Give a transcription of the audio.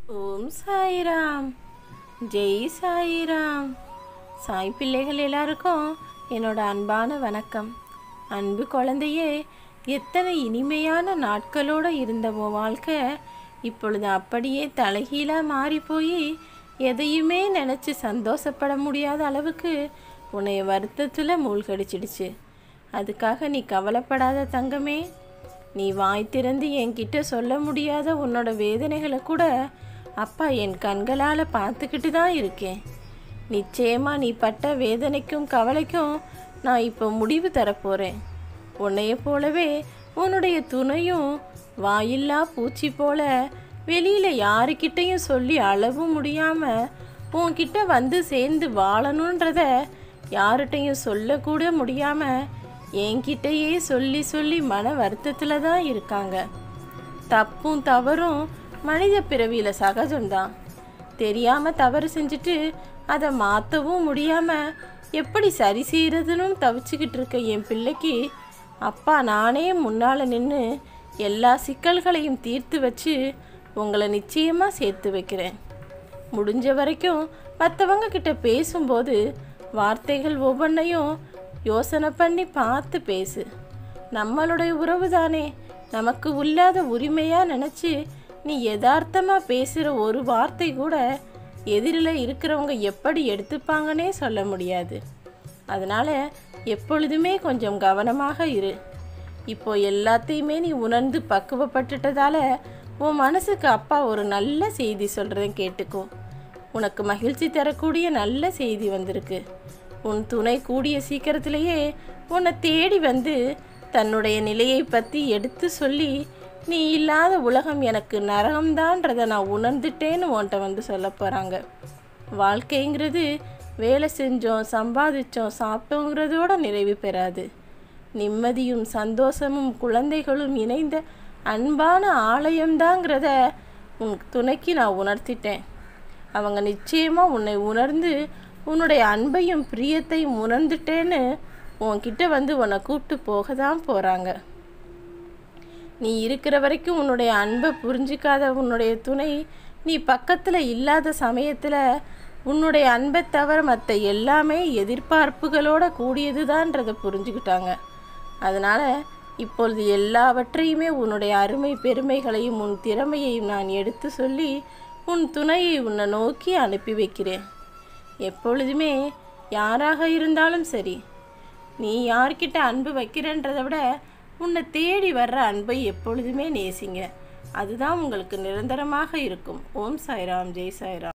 ஓம் சாய்ராம் ஜெய் சாய்ராம் சாய் பிள்ளைகள் எல்லாருக்கும் என்னோட அன்பான வணக்கம் அன்பு குழந்தையே எத்தனை இனிமையான நாட்களோடு இருந்த உன் வாழ்க்கை இப்பொழுது அப்படியே தலைகீழாக மாறி போய் எதையுமே நினச்சி சந்தோஷப்பட முடியாத அளவுக்கு உன்னை வருத்தத்தில் மூழ்கடிச்சிடுச்சு அதுக்காக நீ கவலைப்படாத தங்கமே நீ வாய் திறந்து என்கிட்ட சொல்ல முடியாத உன்னோட வேதனைகளை கூட அப்பா என் கண்களால் பார்த்துக்கிட்டு தான் இருக்கேன் நிச்சயமா நீ பட்ட வேதனைக்கும் கவலைக்கும் நான் இப்போ முடிவு தரப்போகிறேன் உன்னைய போலவே உன்னுடைய துணையும் வாயில்லா பூச்சி போல வெளியில் யாருக்கிட்டையும் சொல்லி அளவும் முடியாமல் உன்கிட்ட வந்து சேர்ந்து வாழணுன்றத யார்கிட்டையும் சொல்லக்கூட முடியாமல் என்கிட்டயே சொல்லி சொல்லி மன வருத்தத்தில் தான் இருக்காங்க தப்பும் தவறும் மனித பிறவியில் சகஜம்தான் தெரியாமல் தவறு செஞ்சுட்டு அதை மாற்றவும் முடியாமல் எப்படி சரி செய்கிறதுன்னு தவிச்சுக்கிட்டு இருக்க என் பிள்ளைக்கு அப்பா நானே முன்னால் நின்று எல்லா சிக்கல்களையும் தீர்த்து வச்சு உங்களை நிச்சயமாக சேர்த்து வைக்கிறேன் முடிஞ்ச வரைக்கும் மற்றவங்க கிட்ட பேசும்போது வார்த்தைகள் ஒவ்வொன்றையும் யோசனை பண்ணி பார்த்து பேசு நம்மளுடைய உறவு தானே நமக்கு உள்ளாத உரிமையாக நினச்சி நீ யதார்த்தமாக பேசுகிற ஒரு வார்த்தை கூட எதிரில் இருக்கிறவங்க எப்படி எடுத்துப்பாங்கன்னே சொல்ல முடியாது அதனால் எப்பொழுதுமே கொஞ்சம் கவனமாக இரு இப்போ எல்லாத்தையுமே நீ உணர்ந்து பக்குவப்பட்டுட்டதால உன் மனசுக்கு அப்பா ஒரு நல்ல செய்தி சொல்கிறேன் கேட்டுக்கோ உனக்கு மகிழ்ச்சி தரக்கூடிய நல்ல செய்தி வந்திருக்கு உன் துணை கூடிய சீக்கிரத்திலேயே உன்னை தேடி வந்து தன்னுடைய நிலையை பற்றி எடுத்து சொல்லி நீ இல்லாத உலகம் எனக்கு நரகம்தான்றதை நான் உணர்ந்துட்டேன்னு உன்கிட்ட வந்து சொல்ல போகிறாங்க வாழ்க்கைங்கிறது வேலை செஞ்சோம் சம்பாதிச்சோம் சாப்பிட்டோங்கிறதோட நிறைவு பெறாது நிம்மதியும் சந்தோஷமும் குழந்தைகளும் இணைந்த அன்பான ஆலயம்தாங்கிறத உன் துணைக்கு நான் உணர்த்திட்டேன் அவங்க நிச்சயமாக உன்னை உணர்ந்து உன்னுடைய அன்பையும் பிரியத்தையும் உணர்ந்துட்டேன்னு உன்கிட்ட வந்து உன்னை கூப்பிட்டு போக தான் போகிறாங்க நீ இருக்கிற வரைக்கும் உன்னுடைய அன்பை புரிஞ்சிக்காத உன்னுடைய துணை நீ பக்கத்தில் இல்லாத சமயத்தில் உன்னுடைய அன்பை தவிர மற்ற எல்லாமே எதிர்பார்ப்புகளோட கூடியதுதான்றதை புரிஞ்சுக்கிட்டாங்க அதனால் இப்பொழுது எல்லாவற்றையுமே உன்னுடைய அருமை பெருமைகளையும் உன் திறமையையும் நான் எடுத்து சொல்லி உன் துணையை உன்னை நோக்கி அனுப்பி வைக்கிறேன் எப்பொழுதுமே யாராக இருந்தாலும் சரி நீ யார்கிட்ட அன்பு வைக்கிறன்றதை விட உன்னை தேடி வர்ற அன்பை எப்பொழுதுமே நேசிங்க அதுதான் உங்களுக்கு நிரந்தரமாக இருக்கும் ஓம் சாய்ராம் ஜெய் சாய்ராம்